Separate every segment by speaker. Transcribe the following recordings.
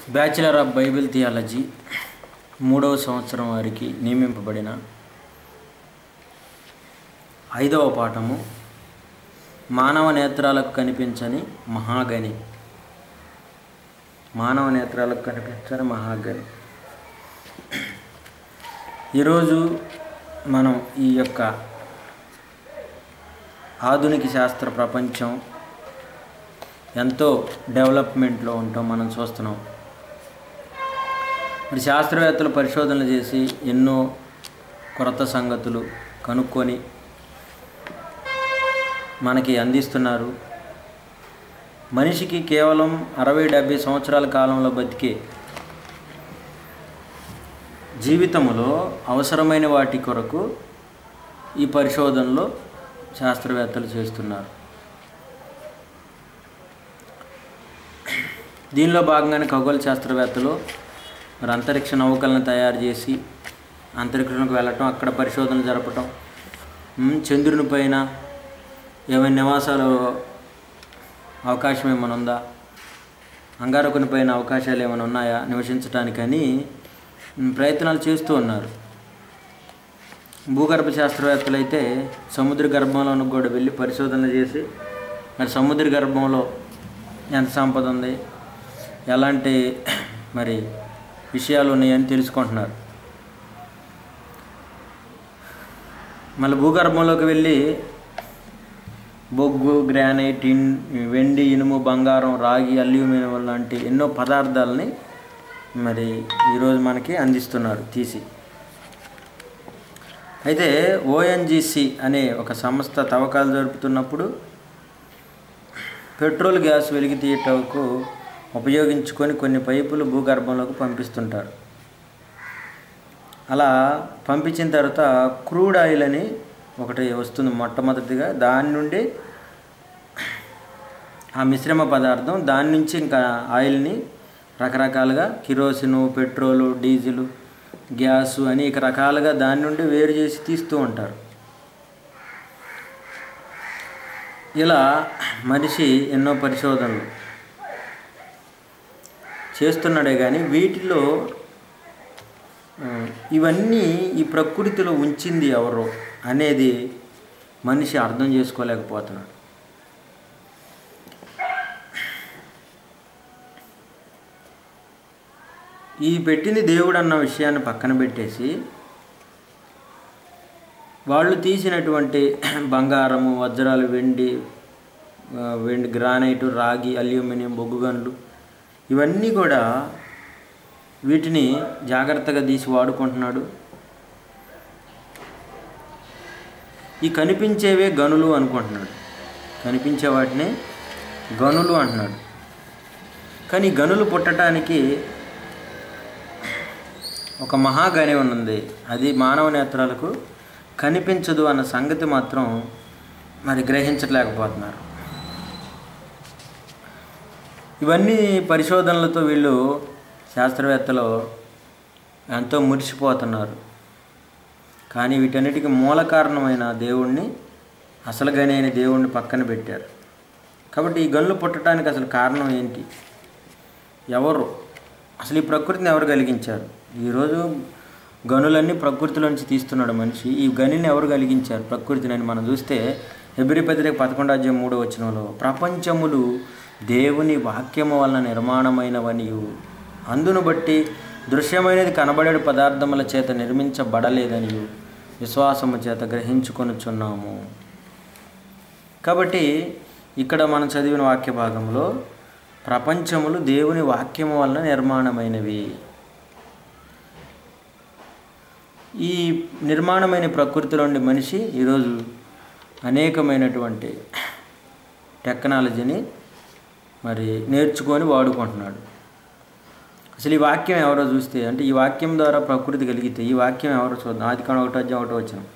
Speaker 1: Bachelor of Bible theology మూడవ సంవత్సరం వారికి నియమింపబడిన ఐదవ పాఠము మానవ నేత్రాలకు కనిపించని మహాగని మానవ నేత్రాలకు కనిపించని మహాగని ఈరోజు మనం ఈ యొక్క ఆధునిక శాస్త్ర ప్రపంచం ఎంతో డెవలప్మెంట్లో ఉంటాం మనం చూస్తున్నాం మరి శాస్త్రవేత్తలు పరిశోధనలు చేసి ఎన్నో కొరత సంగతులు కనుక్కొని మనకి అందిస్తున్నారు మనిషికి కేవలం అరవై డెబ్భై సంవత్సరాల కాలంలో బతికే జీవితంలో అవసరమైన వాటి కొరకు ఈ పరిశోధనలో శాస్త్రవేత్తలు చేస్తున్నారు దీనిలో భాగంగానే ఖగోళ శాస్త్రవేత్తలు మరి అంతరిక్ష నౌకలను తయారు చేసి అంతరిక్షంలోకి వెళ్ళటం అక్కడ పరిశోధనలు జరపటం ఉమ్, చంద్రుని పైన ఏమైనా నివాసాలు అవకాశం ఏమైనా ఉందా అంగారకుని పైన అవకాశాలు ఏమైనా ఉన్నాయా నివసించడానికని ఉమ్, ప్రయత్నాలు చేస్తూ ఉన్నారు భూగర్భ శాస్త్రవేత్తలు అయితే సముద్ర గర్భంలోనికి కూడా వెళ్ళి పరిశోధనలు చేసి మరి సముద్ర గర్భంలో ఎంత సంపద ఉంది ఎలాంటి మరి విషయాలు ఉన్నాయని తెలుసుకుంటున్నారు మళ్ళీ భూగర్భంలోకి వెళ్ళి బొగ్గు గ్రానైట్ ఇన్ వెండి ఇనుము బంగారం రాగి అల్యూమినియం లాంటి ఎన్నో పదార్థాలని మరి ఈరోజు మనకి అందిస్తున్నారు తీసి అయితే ఓఎన్జిసి అనే ఒక సంస్థ తవ్వకాలు జరుపుతున్నప్పుడు పెట్రోల్ గ్యాస్ వెలికి తీయటకు ఉపయోగించుకొని కొన్ని పైపులు భూగర్భంలోకి పంపిస్తుంటారు అలా పంపించిన తర్వాత క్రూడ్ ఆయిల్ అని ఒకటి వస్తుంది మొట్టమొదటిగా దాని నుండి ఆ మిశ్రమ పదార్థం దాని నుంచి ఇంకా ఆయిల్ని రకరకాలుగా కిరోసిన్ పెట్రోలు డీజిల్ గ్యాసు అనేక రకాలుగా దాని నుండి వేరు చేసి తీస్తూ ఉంటారు ఇలా మనిషి ఎన్నో పరిశోధనలు చేస్తున్నాడే కానీ వీటిలో ఆ, ఇవన్నీ ఈ ప్రకృతిలో ఉంచింది ఎవరో అనేది మనిషి అర్థం చేసుకోలేకపోతున్నాడు ఈ పెట్టింది దేవుడు అన్న విషయాన్ని పక్కన పెట్టేసి వాళ్ళు తీసినటువంటి బంగారము వజ్రాలు వెండి ఆ, వెండి గ్రానైటు రాగి అల్యూమినియం బొగ్గు గనులు ఇవన్నీ కూడా వీటిని జాగ్రత్తగా తీసి వాడుకుంటున్నాడు ఈ కనిపించేవే గనులు అనుకుంటున్నాడు కనిపించే వాటిని గనులు అంటున్నాడు కానీ ఈ గనులు పుట్టడానికి ఒక మహాగని ఉన్నది అది మానవ నేత్రాలకు కనిపించదు అన్న సంగతి మాత్రం మరి గ్రహించలేకపోతున్నారు ఇవన్నీ పరిశోధనలతో వీళ్ళు శాస్త్రవేత్తలు ఎంతో మురిసిపోతున్నారు కానీ వీటన్నిటికీ మూల కారణమైన దేవుణ్ణి అసలు గని అయిన దేవుణ్ణి పక్కన పెట్టారు కాబట్టి ఈ గనులు పుట్టడానికి అసలు కారణం ఏంటి ఎవరు అసలు ఈ ప్రకృతిని ఎవరు కలిగించారు ఈరోజు గనులన్నీ ప్రకృతిలోంచి తీస్తున్నాడు మనిషి ఈ గనిని ఎవరు కలిగించారు ప్రకృతిని అని మనం చూస్తే ఎబ్రి పత్రిక పదకొండు అధ్యాయం మూడో వచనంలో ప్రపంచములు దేవుని వాక్యము వలన నిర్మాణమైనవనియు అందును బట్టి దృశ్యమైనది కనబడే పదార్థముల చేత నిర్మించబడలేదనియు విశ్వాసము చేత గ్రహించుకొనుచున్నాము కాబట్టి ఇక్కడ మనం చదివిన వాక్య భాగంలో ప్రపంచములు దేవుని వాక్యము వలన నిర్మాణమైనవి ఈ నిర్మాణమైన ప్రకృతిలోని మనిషి ఈరోజు అనేకమైనటువంటి టెక్నాలజీని మరి నేర్చుకొని వాడుకుంటున్నాడు అసలు ఈ వాక్యం ఎవరో చూస్తే అంటే ఈ వాక్యం ద్వారా ప్రకృతి కలిగితే ఈ వాక్యం ఎవరో చూద్దాం ఆది కాని ఒకటో అధ్యాయం ఒకటో వచ్చిన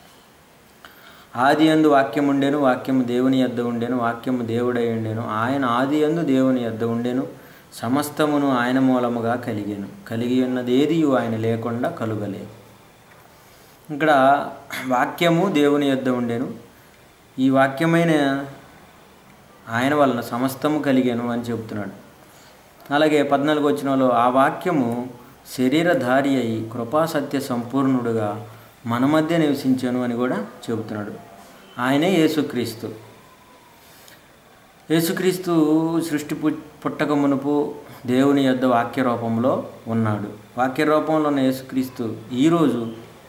Speaker 1: ఆది ఎందు వాక్యం ఉండేను వాక్యము దేవుని యొద్ద ఉండేను వాక్యము దేవుడై ఉండేను ఆయన ఆది ఎందు దేవుని యొద్ద ఉండేను సమస్తమును ఆయన మూలముగా కలిగాను కలిగి ఉన్నది ఏది ఆయన లేకుండా కలుగలేదు ఇక్కడ వాక్యము దేవుని యొద్ద ఉండేను ఈ వాక్యమైన ఆయన వలన సమస్తము కలిగాను అని చెబుతున్నాడు అలాగే పద్నాలుగు వచ్చినలో ఆ వాక్యము శరీరధారి అయి కృపాసత్య సంపూర్ణుడుగా మన మధ్య నివసించాను అని కూడా చెబుతున్నాడు ఆయనే యేసుక్రీస్తు యేసుక్రీస్తు సృష్టి పు- పుట్టక మునుపు దేవుని యొద్ద వాక్య రూపంలో ఉన్నాడు వాక్య రూపంలో ఉన్న యేసుక్రీస్తు ఈరోజు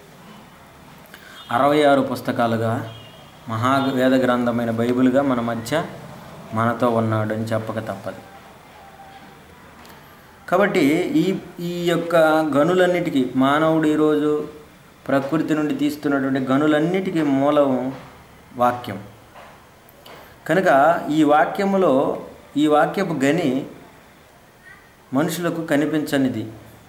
Speaker 1: అరవై ఆరు పుస్తకాలుగా మహా వేద గ్రంథమైన బైబిల్గా మన మధ్య మనతో ఉన్నాడు అని చెప్పక తప్పదు కాబట్టి ఈ ఈ యొక్క గనులన్నిటికీ మానవుడు ఈరోజు ప్రకృతి నుండి తీస్తున్నటువంటి గనులన్నిటికీ మూలం వాక్యం కనుక ఈ వాక్యములో ఈ వాక్యపు గని మనుషులకు కనిపించనిది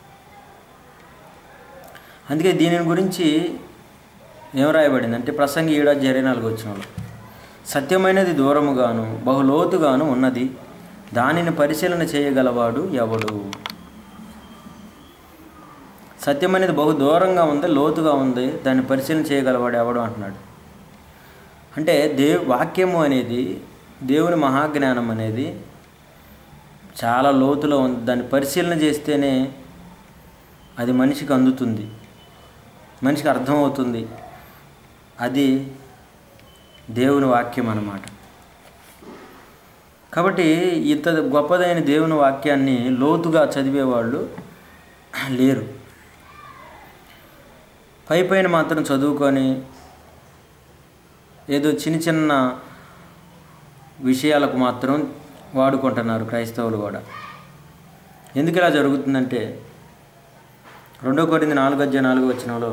Speaker 1: అందుకే దీని గురించి ఏం రాయబడింది అంటే ప్రసంగి ఏడాది ఇరవై నాలుగు వచ్చిన సత్యమైనది దూరముగాను బహులోతుగాను ఉన్నది దానిని పరిశీలన చేయగలవాడు ఎవడు సత్యమైనది బహు దూరంగా ఉంది లోతుగా ఉంది దాన్ని పరిశీలన చేయగలవాడు ఎవడు అంటున్నాడు అంటే దేవ్ వాక్యము అనేది దేవుని మహాజ్ఞానం అనేది చాలా లోతులో ఉంది దాన్ని పరిశీలన చేస్తేనే అది మనిషికి అందుతుంది మనిషికి అర్థమవుతుంది అది దేవుని వాక్యం అన్నమాట కాబట్టి ఇంత గొప్పదైన దేవుని వాక్యాన్ని లోతుగా చదివేవాళ్ళు లేరు పై పైన మాత్రం చదువుకొని ఏదో చిన్న చిన్న విషయాలకు మాత్రం వాడుకుంటున్నారు క్రైస్తవులు కూడా ఎందుకు ఇలా జరుగుతుందంటే రెండో కొరింది నాలుగు అధ్యాయ నాలుగు వచ్చినలో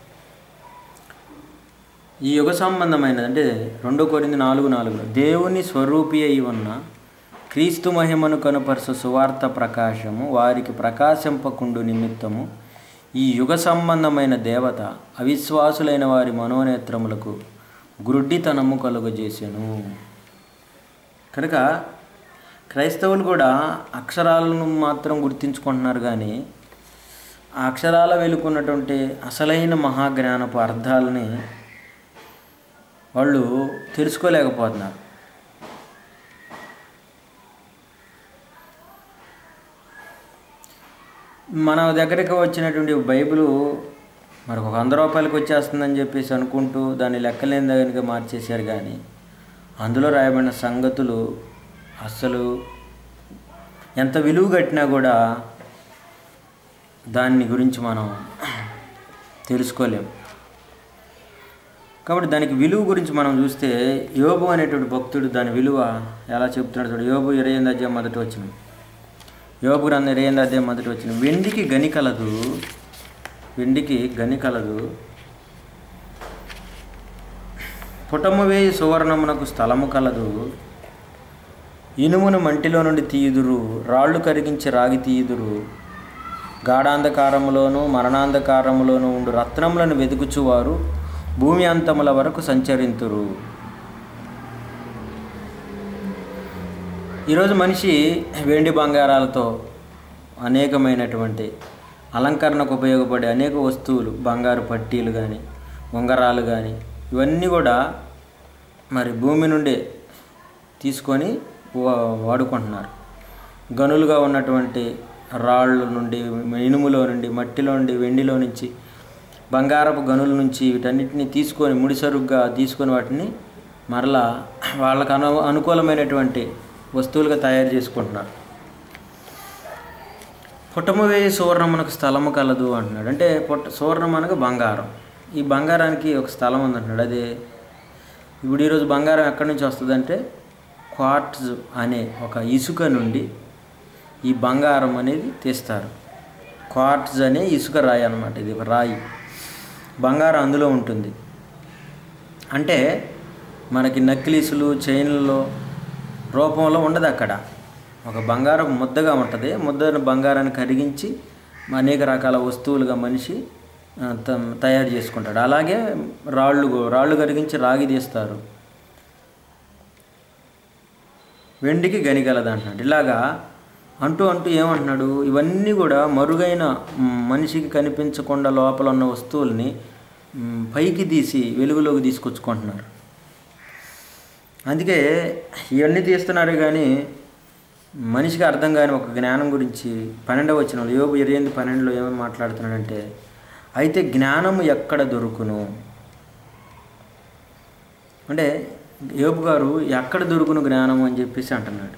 Speaker 1: ఈ యుగ సంబంధమైనది అంటే రెండో కొరింది నాలుగు నాలుగులో దేవుని స్వరూపి అయి ఉన్న క్రీస్తు మహిమను కనుపరచు సువార్త ప్రకాశము వారికి ప్రకాశింపకుండు నిమిత్తము ఈ యుగ సంబంధమైన దేవత అవిశ్వాసులైన వారి మనోనేత్రములకు గ్రుడ్డితనము కలుగజేసెను కనుక క్రైస్తవులు కూడా అక్షరాలను మాత్రం గుర్తించుకుంటున్నారు కానీ ఆ అక్షరాల వెలుకున్నటువంటి అసలైన మహాజ్ఞానపు అర్థాలని వాళ్ళు తెలుసుకోలేకపోతున్నారు మన దగ్గరికి వచ్చినటువంటి బైబిల్ మరి ఒక వంద రూపాయలకి వచ్చేస్తుందని చెప్పేసి అనుకుంటూ దాన్ని లెక్కలేని దగ్గరికి మార్చేశారు కానీ అందులో రాయబడిన సంగతులు అస్సలు ఎంత విలువ కట్టినా కూడా దాన్ని గురించి మనం తెలుసుకోలేం కాబట్టి దానికి విలువ గురించి మనం చూస్తే యోబు అనేటువంటి భక్తుడు దాని విలువ ఎలా చెప్తున్నాడు చూడు యోబు ఇరవై ఎనిమిది అధ్యాయం మొదటి వచ్చిన యోబు గ్రంథం ఇరవై ఎనిమిది అధ్యాయం మొదటి వచ్చిన వెండికి గని కలదు వెండికి గని కలదు పుటము వేయి సువర్ణమునకు స్థలము కలదు ఇనుమును మంటిలో నుండి తీయుదురు రాళ్ళు కరిగించి రాగి తీయుదురు గాఢాంధకారములోను మరణాంధకారములోను ఉండు రత్నములను వెతుకుచువారు భూమి అంతముల వరకు సంచరింతురు ఈరోజు మనిషి వెండి బంగారాలతో అనేకమైనటువంటి అలంకరణకు ఉపయోగపడే అనేక వస్తువులు బంగారు పట్టీలు కానీ ఉంగరాలు కానీ ఇవన్నీ కూడా మరి భూమి నుండి తీసుకొని వా- వాడుకుంటున్నారు గనులుగా ఉన్నటువంటి రాళ్ళు నుండి ఇనుములో నుండి మట్టిలో నుండి వెండిలో నుంచి బంగారపు గనుల నుంచి వీటన్నిటిని తీసుకొని ముడిసరుగ్గా తీసుకొని వాటిని మరలా వాళ్ళకు అను అనుకూలమైనటువంటి వస్తువులుగా తయారు చేసుకుంటున్నారు పుట్టము వేయి సువర్ణమునకు స్థలము కలదు అంటున్నాడు అంటే పుట్ట సువర్ణం అనగా బంగారం ఈ బంగారానికి ఒక స్థలం ఉందంటున్నాడు అదే ఇప్పుడు ఈరోజు బంగారం ఎక్కడి నుంచి వస్తుందంటే క్వార్ట్జ్ అనే ఒక ఇసుక నుండి ఈ బంగారం అనేది తీస్తారు క్వార్ట్జ్ అనే ఇసుక రాయి అన్నమాట ఇది ఒక రాయి బంగారం అందులో ఉంటుంది అంటే మనకి నక్లీసులు చైన్లలో రూపంలో ఉండదు అక్కడ ఒక బంగారం ముద్దగా ఉంటుంది ముద్ద బంగారాన్ని కరిగించి అనేక రకాల వస్తువులుగా మనిషి ఆ, త- తయారు చేసుకుంటాడు అలాగే రాళ్ళు కూ- రాళ్ళు కరిగించి రాగి తీస్తారు వెండికి గనిగలదు అంటున్నాడు ఇలాగా అంటూ అంటూ ఏమంటున్నాడు ఇవన్నీ కూడా మరుగైన మ్, మనిషికి కనిపించకుండా లోపల ఉన్న వస్తువుల్ని మ్, పైకి తీసి వెలుగులోకి తీసుకొచ్చుకుంటున్నారు అందుకే ఇవన్నీ తీస్తున్నారు కానీ మనిషికి అర్థం కాని ఒక జ్ఞానం గురించి పన్నెండవ వచ్చిన యోగు ఇరవై ఎనిమిది పన్నెండులో ఏమని మాట్లాడుతున్నాడంటే అయితే జ్ఞానం ఎక్కడ దొరుకును అంటే యోబు గారు ఎక్కడ దొరుకును జ్ఞానం అని చెప్పేసి అంటున్నాడు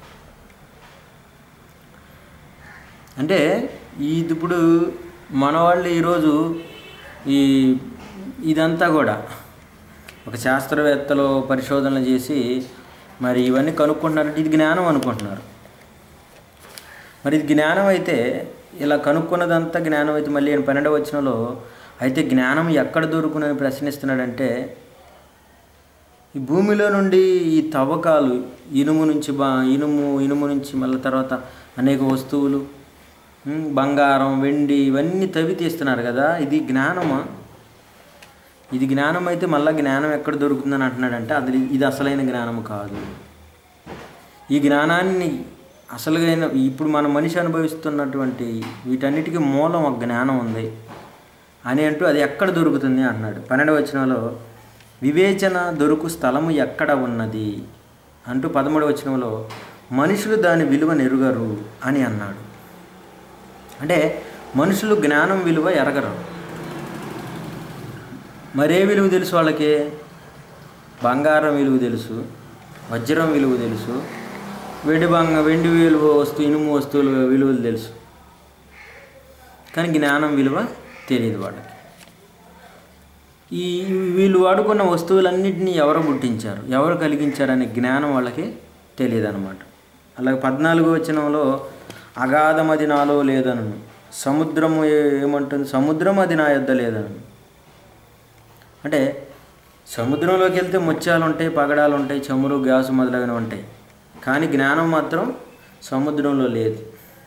Speaker 1: అంటే ఇది ఇప్పుడు మన వాళ్ళు ఈరోజు ఈ ఇదంతా కూడా ఒక శాస్త్రవేత్తలు పరిశోధనలు చేసి మరి ఇవన్నీ కనుక్కుంటున్నారంటే ఇది జ్ఞానం అనుకుంటున్నారు మరి ఇది జ్ఞానం అయితే ఇలా కనుక్కున్నదంతా జ్ఞానం అయితే మళ్ళీ ఈయన పన్నెండవ వచనంలో అయితే జ్ఞానం ఎక్కడ దొరుకునని ప్రశ్నిస్తున్నాడంటే ఈ భూమిలో నుండి ఈ తవ్వకాలు ఇనుము నుంచి బా ఇనుము ఇనుము నుంచి మళ్ళీ తర్వాత అనేక వస్తువులు ఉమ్, బంగారం వెండి ఇవన్నీ తవ్వి తీస్తున్నారు కదా ఇది జ్ఞానమా ఇది జ్ఞానం అయితే మళ్ళీ జ్ఞానం ఎక్కడ దొరుకుతుందని అంటున్నాడంటే అది ఇది అసలైన జ్ఞానం కాదు ఈ జ్ఞానాన్ని అసలుగైన ఇప్పుడు మన మనిషి అనుభవిస్తున్నటువంటి వీటన్నిటికీ మూలం ఒక జ్ఞానం ఉంది అని అంటూ అది ఎక్కడ దొరుకుతుంది అన్నాడు పన్నెండవ వచనంలో వివేచన దొరుకు స్థలము ఎక్కడ ఉన్నది అంటూ పదమూడవ వచనంలో మనుషులు దాని విలువ నెరుగరు అని అన్నాడు అంటే మనుషులు జ్ఞానం విలువ ఎరగరు మరే విలువ తెలుసు వాళ్ళకి బంగారం విలువ తెలుసు వజ్రం విలువ తెలుసు వెండి బంగ వెండి విలువ వస్తువు ఇనుము వస్తువుల విలువలు తెలుసు కానీ జ్ఞానం విలువ తెలియదు వాళ్ళకి ఈ వీళ్ళు వాడుకున్న వస్తువులన్నింటినీ ఎవరు పుట్టించారు ఎవరు కలిగించారనే జ్ఞానం వాళ్ళకి తెలియదు అనమాట అలాగే పద్నాలుగో వచనంలో అగాధం అది నాలో లేదను సముద్రము ఏ- ఏమంటుంది సముద్రం అది నా యొద్ద లేదను అంటే సముద్రంలోకి వెళ్తే ముత్యాలు ఉంటాయి పగడాలు ఉంటాయి చమురు గ్యాసు మొదలగునవి ఉంటాయి కానీ జ్ఞానం మాత్రం సముద్రంలో లేదు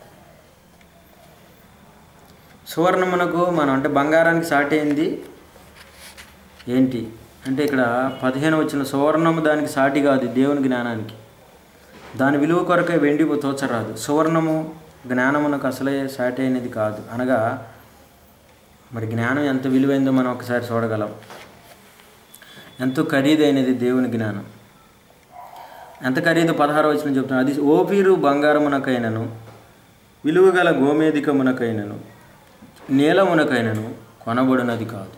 Speaker 1: సువర్ణమునకు మనం అంటే బంగారానికి సాటి అయింది ఏంటి అంటే ఇక్కడ పదిహేను వచ్చిన సువర్ణము దానికి సాటి కాదు దేవుని జ్ఞానానికి దాని విలువ కొరకే వెండి తోచరాదు సువర్ణము జ్ఞానమునకు అసలే సాటి అయినది కాదు అనగా మరి జ్ఞానం ఎంత విలువైందో మనం ఒకసారి చూడగలం ఎంతో ఖరీదైనది దేవుని జ్ఞానం ఎంత ఖరీదు పదహారు వచ్చిన చెప్తున్నాను అది ఓపీరు బంగారమునకైనను విలువగల గోమేధికమునకైనను నీలమునకైనను కొనబడినది కాదు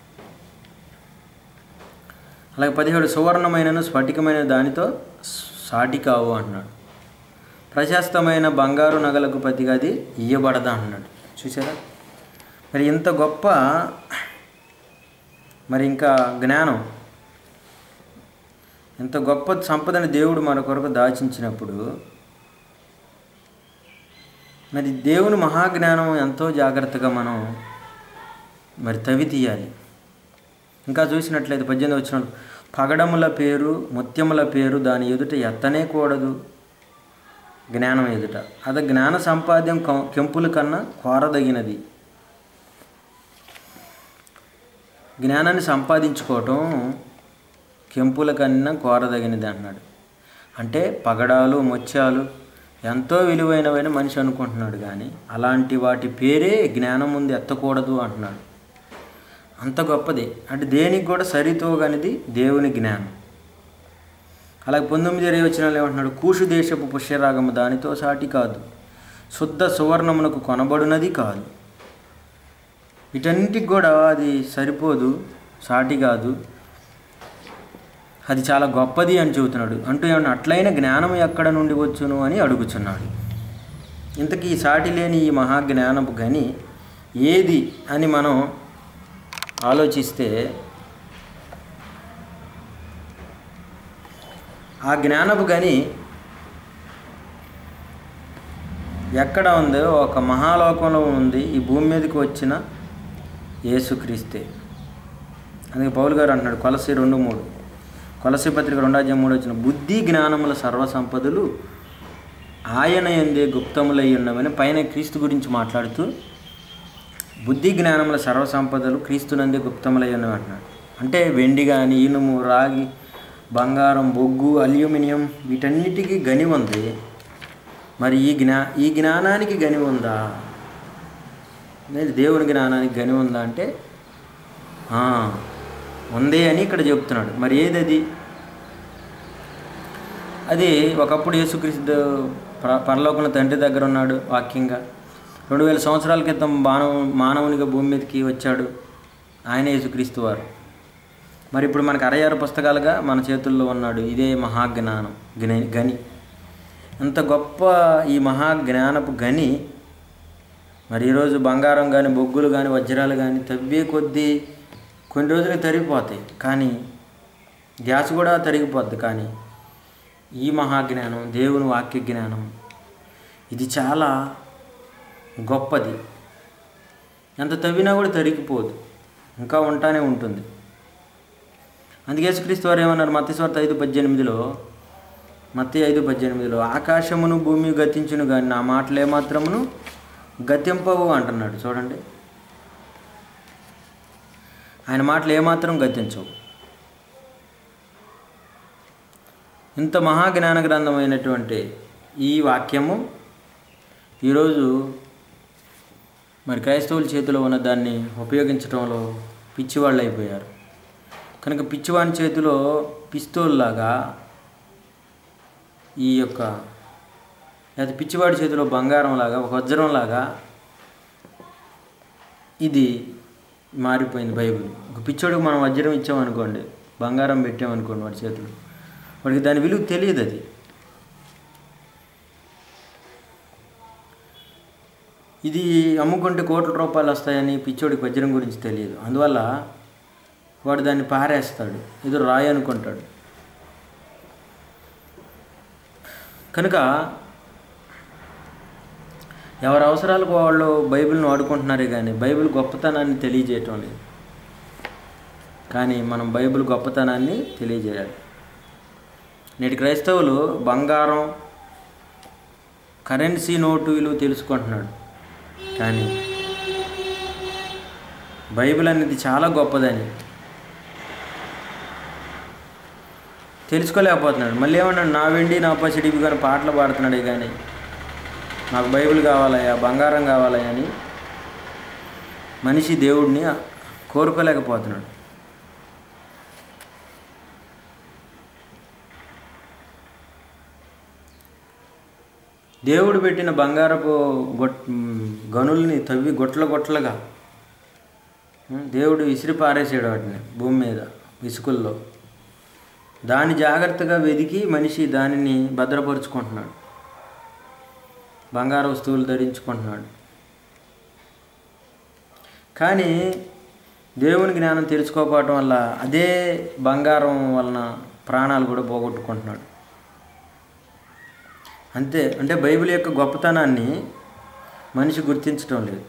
Speaker 1: అలాగే పదిహేడు సువర్ణమైనను స్ఫటికమైన దానితో సాటి కావు అంటున్నాడు ప్రశస్తమైన బంగారు నగలకు ప్రతిగా అది ఇయ్యబడదా అంటున్నాడు చూసారా మరి ఇంత గొప్ప మరి ఇంకా జ్ఞానం ఇంత గొప్ప సంపదని దేవుడు మన కొరకు దాచించినప్పుడు మరి దేవుని మహాజ్ఞానం ఎంతో జాగ్రత్తగా మనం మరి తవి తీయాలి ఇంకా చూసినట్లయితే పద్దెనిమిది వచ్చినప్పుడు పగడముల పేరు ముత్యముల పేరు దాని ఎదుట ఎత్తనే కూడదు జ్ఞానం ఎదుట అది జ్ఞాన సంపాద్యం కం- కెంపుల కన్నా కోరదగినది జ్ఞానాన్ని సంపాదించుకోవటం కెంపుల కన్నా కోరదగినది అన్నాడు అంటే పగడాలు ముత్యాలు ఎంతో విలువైనవని మనిషి అనుకుంటున్నాడు కానీ అలాంటి వాటి పేరే జ్ఞానం ముందు ఎత్తకూడదు అంటున్నాడు అంత గొప్పది అంటే దేనికి కూడా సరితోగనిది దేవుని జ్ఞానం అలాగే పంతొమ్మిది ఇరవై వచ్చిన ఏమంటున్నాడు కూషు దేశపు పుష్యరాగము దానితో సాటి కాదు శుద్ధ సువర్ణమునకు కొనబడినది కాదు వీటన్నిటికి కూడా అది సరిపోదు సాటి కాదు అది చాలా గొప్పది అని చెబుతున్నాడు అంటూ ఏమన్నా అట్లయిన జ్ఞానం ఎక్కడ నుండి వచ్చును అని అడుగుచున్నాడు ఇంతకీ సాటి లేని ఈ మహాజ్ఞానపు గని ఏది అని మనం ఆలోచిస్తే ఆ జ్ఞానపు గని ఎక్కడ ఉందో ఒక మహాలోకంలో ఉంది ఈ భూమి మీదకి వచ్చిన యేసుక్రీస్తే అందుకే పౌలు గారు అంటున్నాడు కొలసి రెండు మూడు కొలసి పత్రిక రెండో అధ్యాయం మూడు వచ్చిన బుద్ధి జ్ఞానముల సర్వ సంపదలు ఆయన ఎందే గుప్తములై ఉన్నవని పైన క్రీస్తు గురించి మాట్లాడుతూ బుద్ధి జ్ఞానముల సర్వ సంపదలు క్రీస్తునందే గుప్తములై ఉన్నవి అంటున్నాడు అంటే వెండి కానీ ఇనుము రాగి బంగారం బొగ్గు అల్యూమినియం వీటన్నిటికీ గని ఉంది మరి ఈ జ్ఞా ఈ జ్ఞానానికి గని ఉందా లేదు దేవుని జ్ఞానానికి గని ఉందా అంటే ఆ, ఉంది అని ఇక్కడ చెప్తున్నాడు మరి ఏది అది అది ఒకప్పుడు యేసుక్రీస్తు పర పరలోకంలో తండ్రి దగ్గర ఉన్నాడు వాక్యంగా రెండు వేల సంవత్సరాల క్రితం మానవ మానవునిగా భూమి మీదకి వచ్చాడు ఆయన యేసుక్రీస్తు వారు మరి ఇప్పుడు మనకు అరవై ఆరు పుస్తకాలుగా మన చేతుల్లో ఉన్నాడు ఇదే మహాజ్ఞానం గని గని అంత గొప్ప ఈ మహాజ్ఞానపు గని మరి ఈరోజు బంగారం కానీ బొగ్గులు కానీ వజ్రాలు కానీ తవ్వే కొద్దీ కొన్ని రోజులకి తరిగిపోతాయి కానీ గ్యాస్ కూడా తరిగిపోద్ది కానీ ఈ మహాజ్ఞానం దేవుని వాక్య జ్ఞానం ఇది చాలా గొప్పది ఎంత తవ్వినా కూడా తరిగిపోదు ఇంకా ఉంటానే ఉంటుంది అందుకే యేసుక్రీస్తు వారు ఏమన్నారు మత్స్వార్త ఐదు పద్దెనిమిదిలో మత్తి ఐదు పద్దెనిమిదిలో ఆకాశమును భూమి గతించును కానీ నా మాటలు ఏమాత్రమును గతింపవు అంటున్నాడు చూడండి ఆయన మాటలు ఏమాత్రం గతించవు ఇంత మహాజ్ఞాన గ్రంథమైనటువంటి ఈ వాక్యము ఈరోజు మరి క్రైస్తవుల చేతిలో ఉన్న దాన్ని ఉపయోగించడంలో పిచ్చివాళ్ళు అయిపోయారు కనుక పిచ్చివాని చేతిలో పిస్తోల్లాగా ఈ యొక్క లేదా పిచ్చివాడి చేతిలో బంగారం లాగా ఒక వజ్రం లాగా ఇది మారిపోయింది బైబిల్ ఒక పిచ్చోడికి మనం వజ్రం ఇచ్చామనుకోండి బంగారం పెట్టామనుకోండి వాడి చేతిలో వాడికి దాని విలువ తెలియదు అది ఇది అమ్ముకుంటే కోట్ల రూపాయలు వస్తాయని పిచ్చోడికి వజ్రం గురించి తెలియదు అందువల్ల వాడు దాన్ని పారేస్తాడు ఏదో రాయి అనుకుంటాడు కనుక ఎవరి అవసరాలకు వాళ్ళు బైబిల్ని వాడుకుంటున్నారే కానీ బైబిల్ గొప్పతనాన్ని తెలియజేయటం లేదు కానీ మనం బైబిల్ గొప్పతనాన్ని తెలియజేయాలి నేటి క్రైస్తవులు బంగారం కరెన్సీ నోటు విలువ తెలుసుకుంటున్నాడు కానీ బైబిల్ అనేది చాలా గొప్పదని తెలుసుకోలేకపోతున్నాడు మళ్ళీ ఏమన్నాడు నా వెండి నా పసిడి ఇవి కానీ పాటలు పాడుతున్నాడే కానీ నాకు బైబిల్ కావాలయ్యా బంగారం కావాలయ్యా అని మనిషి దేవుడిని కోరుకోలేకపోతున్నాడు దేవుడు పెట్టిన బంగారపు గొట్ గనుల్ని తవ్వి గొట్ల గొట్లగా దేవుడు విసిరి పారేసాడు వాటిని భూమి మీద ఇసుకల్లో దాన్ని జాగ్రత్తగా వెదికి మనిషి దానిని భద్రపరుచుకుంటున్నాడు బంగారు వస్తువులు ధరించుకుంటున్నాడు కానీ దేవుని జ్ఞానం తెలుసుకోకపోవటం వల్ల అదే బంగారం వలన ప్రాణాలు కూడా పోగొట్టుకుంటున్నాడు అంతే అంటే బైబిల్ యొక్క గొప్పతనాన్ని మనిషి గుర్తించడం లేదు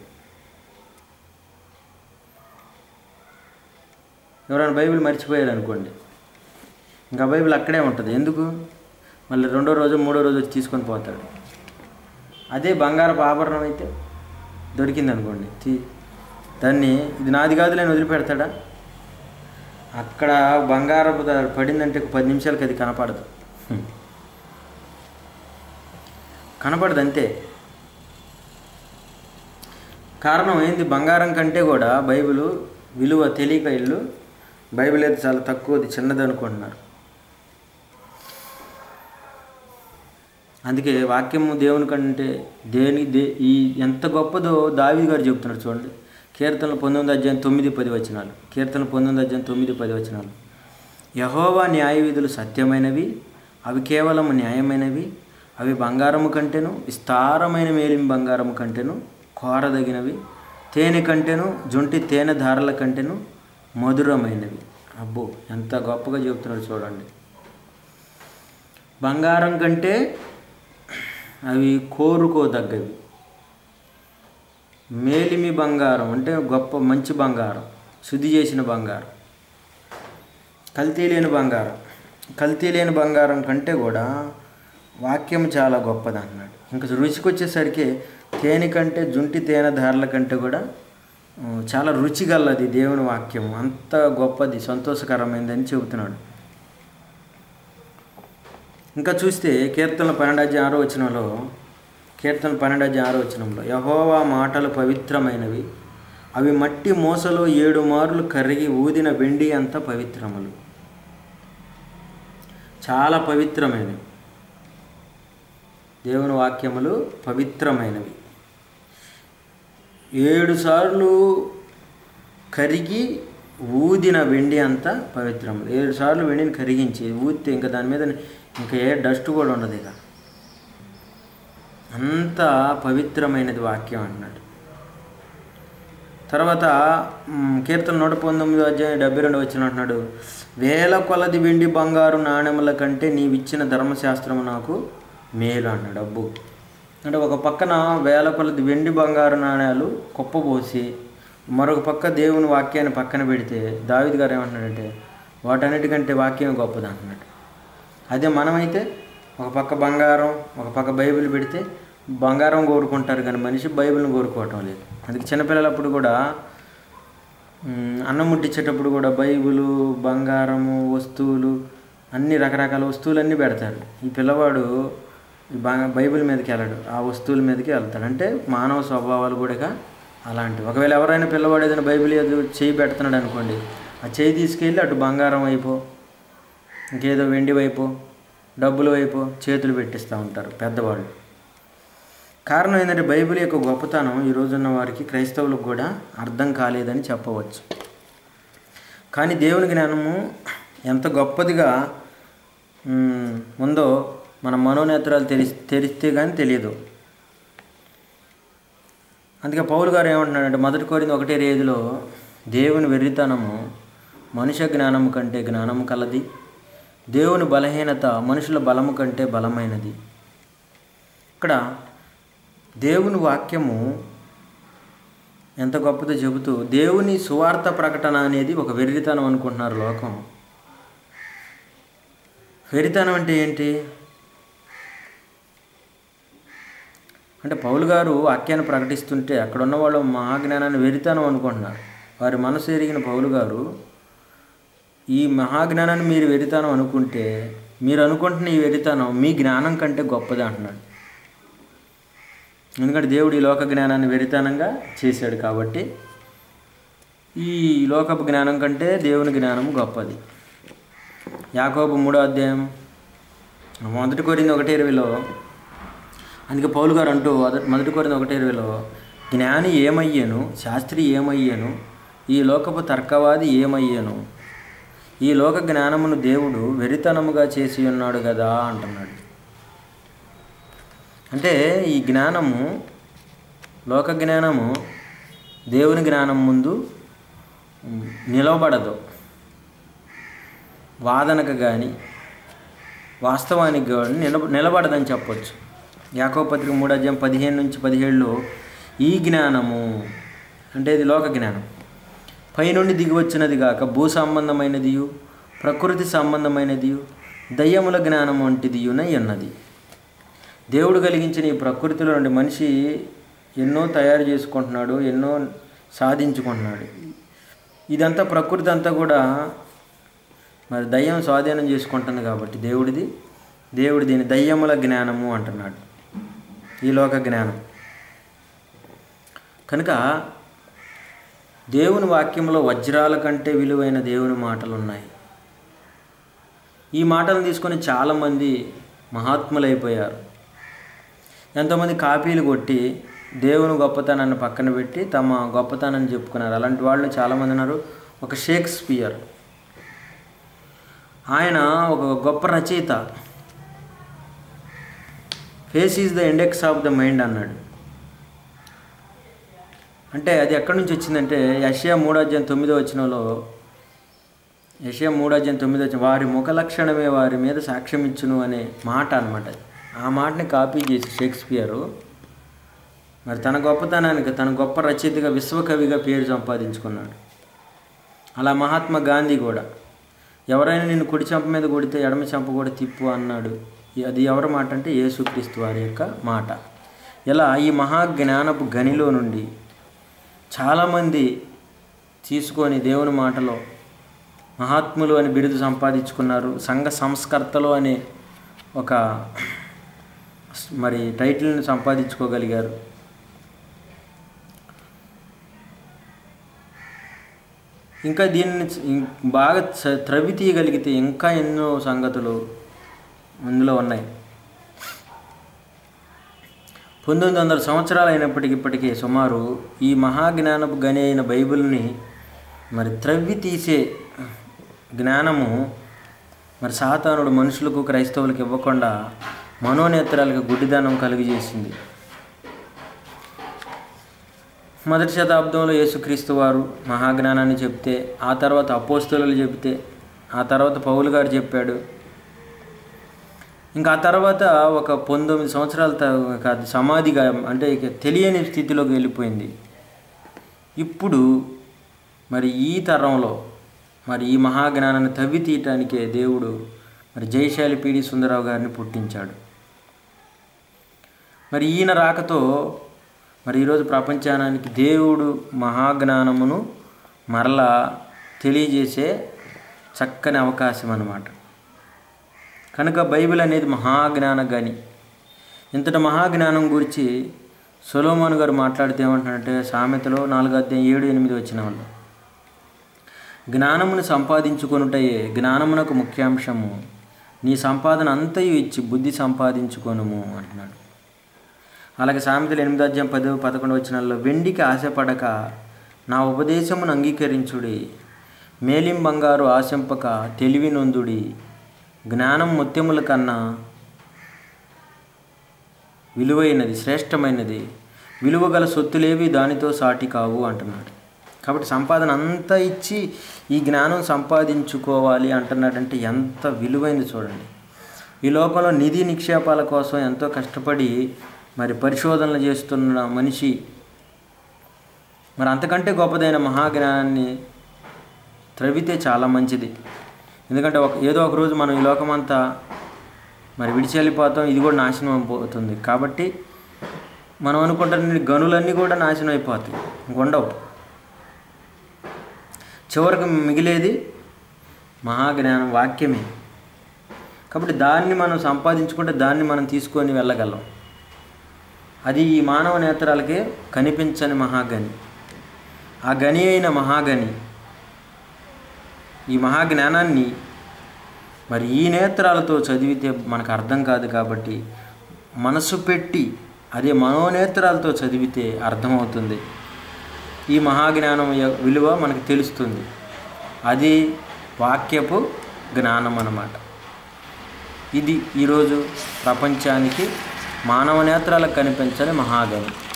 Speaker 1: ఎవరైనా బైబిల్ మర్చిపోయారు అనుకోండి ఇంకా బైబిల్ అక్కడే ఉంటుంది ఎందుకు మళ్ళీ రెండో రోజు మూడో రోజు వచ్చి తీసుకొని పోతాడు అదే బంగారపు ఆభరణం అయితే దొరికింది అనుకోండి తీ దాన్ని ఇది నాది కాదు నేను వదిలిపెడతాడా అక్కడ బంగారపు ద- పడిందంటే ఒక పది నిమిషాలకి అది కనపడదు హ్మ్. కనపడదు అంతే కారణం ఏంది బంగారం కంటే కూడా బైబిల్ విలువ తెలియక ఇల్లు బైబిల్ అయితే చాలా తక్కువది చిన్నది అనుకుంటున్నారు అందుకే వాక్యము దేవుని కంటే దేని దే ఈ ఎంత గొప్పదో దావి గారు చెబుతున్నారు చూడండి కీర్తనలు పంతొమ్మిది అధ్యాయం తొమ్మిది పది వచనాలు కీర్తనలు పంతొమ్మిది అధ్యాయం తొమ్మిది పది వచనాలు యహోవా న్యాయ విధులు సత్యమైనవి అవి కేవలం న్యాయమైనవి అవి బంగారము కంటేను విస్తారమైన మేలిమి బంగారము కంటేను కోరదగినవి తేనె కంటేను జొంటి తేనె ధారల కంటేను మధురమైనవి అబ్బో ఎంత గొప్పగా చెబుతున్నారు చూడండి బంగారం కంటే అవి కోరుకోదగ్గవి మేలిమి బంగారం అంటే గొప్ప మంచి బంగారం శుద్ధి చేసిన బంగారం కల్తీ లేని బంగారం కల్తీ లేని బంగారం కంటే కూడా వాక్యం చాలా గొప్పది అన్నాడు ఇంకా రుచికి వచ్చేసరికి తేనె కంటే జుంటి తేనె ధారల కంటే కూడా ఆ, చాలా రుచిగలది దేవుని వాక్యం అంత గొప్పది సంతోషకరమైందని చెబుతున్నాడు ఇంకా చూస్తే కీర్తనల పన్నెండాజీ ఆరో వచనంలో కీర్తన పన్నెండాజీ ఆరో వచనంలో యహోవా మాటలు పవిత్రమైనవి అవి మట్టి మూసలో ఏడు మార్లు కరిగి ఊదిన వెండి అంత పవిత్రములు చాలా పవిత్రమైనవి దేవుని వాక్యములు పవిత్రమైనవి ఏడు సార్లు కరిగి ఊదిన వెండి అంతా పవిత్రం ఏడు సార్లు వెండిని కరిగించి ఊదితే ఇంకా దాని మీద ఇంకా ఏ డస్ట్ కూడా ఉండదు ఇక అంత పవిత్రమైనది వాక్యం అన్నాడు తర్వాత మ్, కీర్తన నూట పంతొమ్మిది అధ్యాయం డెబ్బై రెండు వచ్చిన అంటున్నాడు వేల కొలది వెండి బంగారు నాణెముల కంటే నీవిచ్చిన ధర్మశాస్త్రము నాకు మేలు అన్నాడు అబ్బు అంటే ఒక పక్కన వేల కొలది వెండి బంగారు నాణ్యాలు కుప్పబోసి మరొక పక్క దేవుని వాక్యాన్ని పక్కన పెడితే దావిద్ గారు ఏమంటున్నాడంటే వాటన్నిటికంటే వాక్యం గొప్పది అంటున్నాడు అదే మనమైతే ఒక పక్క బంగారం ఒక పక్క బైబిల్ పెడితే బంగారం కోరుకుంటారు కానీ మనిషి బైబిల్ని కోరుకోవటం లేదు అందుకే చిన్నపిల్లలప్పుడు కూడా మ్, అన్నం ముట్టించేటప్పుడు కూడా బైబిలు బంగారము వస్తువులు అన్ని రకరకాల వస్తువులు అన్నీ పెడతారు ఈ పిల్లవాడు ఈ బా- బైబిల్ మీదకి వెళ్ళాడు ఆ వస్తువుల మీదకి వెళ్తాడు అంటే మానవ స్వభావాలు కూడా అలాంటివి ఒకవేళ ఎవరైనా పిల్లవాడు ఏదైనా బైబిల్ ఏదో చేయి పెడుతున్నాడు అనుకోండి ఆ చేయి తీసుకెళ్ళి అటు బంగారం వైపు ఇంకేదో వెండి వైపు డబ్బుల వైపు చేతులు పెట్టిస్తూ ఉంటారు పెద్దవాళ్ళు కారణం ఏంటంటే బైబిల్ యొక్క గొప్పతనం ఈ రోజున్న వారికి క్రైస్తవులకు కూడా అర్థం కాలేదని చెప్పవచ్చు కానీ దేవుని జ్ఞానము ఎంత గొప్పదిగా మ్, ఉందో మన మనోనేత్రాలు తెరి తెరిస్తే కానీ తెలియదు అందుకే పౌలు గారు ఏమంటున్నాడంటే మొదటి కోరింది ఒకటే రేదిలో దేవుని వెర్రితనము మనుష్య జ్ఞానము కంటే జ్ఞానము కలది దేవుని బలహీనత మనుషుల బలము కంటే బలమైనది ఇక్కడ దేవుని వాక్యము ఎంత గొప్పదో చెబుతూ దేవుని సువార్త ప్రకటన అనేది ఒక వెర్రితనం అనుకుంటున్నారు లోకం వెర్రితనం అంటే ఏంటి అంటే పౌలు గారు వాక్యాన్ని ప్రకటిస్తుంటే అక్కడ ఉన్న వాళ్ళు మహాజ్ఞానాన్ని వెరితనం అనుకుంటున్నారు వారి మనసు ఎరిగిన పౌలు గారు ఈ మహాజ్ఞానాన్ని మీరు వెరితనం అనుకుంటే మీరు అనుకుంటున్న ఈ వెరితనం మీ జ్ఞానం కంటే గొప్పది అంటున్నాడు ఎందుకంటే దేవుడు ఈ లోక జ్ఞానాన్ని వెరితనంగా చేశాడు కాబట్టి ఈ లోకపు జ్ఞానం కంటే దేవుని జ్ఞానం గొప్పది యాకోబు మూడో అధ్యాయం మొదటి కోరింది ఒకటి ఇరవైలో అందుకే పౌలు గారు అంటూ మొదటి మొదటి కోరింది ఒకటి ఇరవైలో జ్ఞాని ఏమయ్యాను శాస్త్రి ఏమయ్యాను ఈ లోకపు తర్కవాది ఏమయ్యాను ఈ లోక జ్ఞానమును దేవుడు వెరితనముగా చేసి ఉన్నాడు కదా అంటున్నాడు అంటే ఈ జ్ఞానము లోక జ్ఞానము దేవుని జ్ఞానం ముందు ఉమ్, నిలవబడదు వాదనకు కానీ వాస్తవానికి కానీ నిలబ నిలబడదని చెప్పొచ్చు యాకో పత్రిక మూడు అధ్యాయం పదిహేను నుంచి పదిహేడులో ఈ జ్ఞానము అంటే ఇది లోక జ్ఞానం పైనుండి దిగి వచ్చినది కాక భూ సంబంధమైనదియు ప్రకృతి సంబంధమైనదియు దయ్యముల జ్ఞానం వంటిదియునై ఉన్నది దేవుడు కలిగించిన ఈ ప్రకృతిలో నుండి మనిషి ఎన్నో తయారు చేసుకుంటున్నాడు ఎన్నో సాధించుకుంటున్నాడు ఇదంతా ప్రకృతి అంతా కూడా మరి దయ్యం స్వాధీనం చేసుకుంటుంది కాబట్టి దేవుడిది దేవుడు దీని దయ్యముల జ్ఞానము అంటున్నాడు ఈ లోక జ్ఞానం కనుక దేవుని వాక్యంలో వజ్రాల కంటే విలువైన దేవుని మాటలు ఉన్నాయి ఈ మాటలను తీసుకొని చాలామంది మహాత్ములైపోయారు ఎంతోమంది కాపీలు కొట్టి దేవుని గొప్పతనాన్ని పక్కన పెట్టి తమ గొప్పతనాన్ని చెప్పుకున్నారు అలాంటి వాళ్ళు చాలామంది ఉన్నారు ఒక షేక్స్పియర్ ఆయన ఒక గొప్ప రచయిత face is the index of the mind అన్నాడు అంటే అది ఎక్కడి నుంచి వచ్చిందంటే యషియా మూడో అధ్యాయం తొమ్మిదో వచనంలో యషియా మూడో అధ్యాయం తొమ్మిదో వచ్చిన వారి ముఖ లక్షణమే వారి మీద సాక్ష్యం ఇచ్చును అనే మాట అనమాట అది. ఆ మాటని కాపీ చేసి షేక్స్పియరు మరి తన గొప్పతనానికి తన గొప్ప రచయితగా విశ్వకవిగా పేరు సంపాదించుకున్నాడు అలా మహాత్మా గాంధీ కూడా ఎవరైనా నిన్ను కుడి చెంప మీద కొడితే ఎడమ చెంప కూడా తిప్పు అన్నాడు అది ఎవరి మాట అంటే యేసుక్రీస్తు వారి యొక్క మాట ఇలా ఈ మహాజ్ఞానపు గనిలో నుండి చాలామంది తీసుకొని దేవుని మాటలో మహాత్ములు అని బిరుదు సంపాదించుకున్నారు సంఘ సంస్కర్తలు అనే ఒక మరి టైటిల్ని సంపాదించుకోగలిగారు ఇంకా దీన్ని ఇం- బాగా చ- త్రవి తీయగలిగితే ఇంకా ఎన్నో సంగతులు ఇందులో ఉన్నాయి పంతొమ్మిది వందల సంవత్సరాలు అయినప్పటికీ ఇప్పటికీ సుమారు ఈ మహాజ్ఞానపు గని అయిన బైబిల్ని మరి త్రవ్వి తీసే జ్ఞానము మరి సాతానుడు మనుషులకు క్రైస్తవులకు ఇవ్వకుండా మనోనేత్రాలకు గుడ్డిదనం కలుగజేసింది మొదటి శతాబ్దంలో యేసుక్రీస్తు వారు మహాజ్ఞానాన్ని చెప్తే ఆ తర్వాత అపోస్తులు చెప్తే ఆ తర్వాత పౌలు గారు చెప్పాడు ఇంకా ఆ తర్వాత ఒక పంతొమ్మిది సంవత్సరాల త- కాదు సమాధిగా అంటే ఇక తెలియని స్థితిలోకి వెళ్ళిపోయింది ఇప్పుడు మరి ఈ తరంలో మరి ఈ మహాజ్ఞానాన్ని తవ్వి తీయటానికే దేవుడు మరి జయశాలి పీడి సుందరరావు గారిని పుట్టించాడు మరి ఈయన రాకతో మరి ఈరోజు ప్రపంచానికి దేవుడు మహాజ్ఞానమును మరలా తెలియజేసే చక్కని అవకాశం అన్నమాట కనుక బైబిల్ అనేది మహాజ్ఞాన గని ఇంతటి మహాజ్ఞానం గురించి సొలోమోన్ గారు మాట్లాడితే ఏమంటున్నారంటే సామెతలో నాలుగు అధ్యాయం ఏడు ఎనిమిది వచ్చిన వాళ్ళు జ్ఞానమును సంపాదించుకొనుటయే జ్ఞానమునకు ముఖ్యాంశము నీ సంపాదన అంతయు ఇచ్చి బుద్ధి సంపాదించుకొనుము అంటున్నాడు అలాగే సామెతలు ఎనిమిది అధ్యాయం పది పదకొండు వచ్చినాల్లో వెండికి ఆశపడక నా ఉపదేశమును అంగీకరించుడి మేలిం బంగారు ఆశంపక తెలివి నొందుడి జ్ఞానం ముత్యముల కన్నా విలువైనది శ్రేష్టమైనది విలువ గల సొత్తులేవి దానితో సాటి కావు అంటున్నాడు కాబట్టి సంపాదన అంతా ఇచ్చి ఈ జ్ఞానం సంపాదించుకోవాలి అంటున్నాడంటే ఎంత విలువైంది చూడండి ఈ లోకంలో నిధి నిక్షేపాల కోసం ఎంతో కష్టపడి మరి పరిశోధనలు చేస్తున్న మనిషి మరి అంతకంటే గొప్పదైన మహాజ్ఞానాన్ని త్రవితే చాలా మంచిది ఎందుకంటే ఒక ఏదో ఒక రోజు మనం ఈ లోకమంతా మరి విడిచి వెళ్ళిపోతాం ఇది కూడా నాశనం అయిపోతుంది కాబట్టి మనం అనుకుంటున్న గనులన్నీ కూడా నాశనం అయిపోతాయి ఇంకొండవు చివరికి మిగిలేది మహాజ్ఞానం వాక్యమే కాబట్టి దాన్ని మనం సంపాదించుకుంటే దాన్ని మనం తీసుకొని వెళ్ళగలం అది ఈ మానవ నేత్రాలకే కనిపించని మహాగని ఆ గని అయిన మహాగని ఈ మహాజ్ఞానాన్ని మరి ఈ నేత్రాలతో చదివితే మనకు అర్థం కాదు కాబట్టి మనసు పెట్టి అదే మనోనేత్రాలతో చదివితే అర్థమవుతుంది ఈ మహాజ్ఞానం యొక్క విలువ మనకు తెలుస్తుంది అది వాక్యపు జ్ఞానం అన్నమాట ఇది ఈరోజు ప్రపంచానికి మానవ నేత్రాలకు కనిపించని మహాగని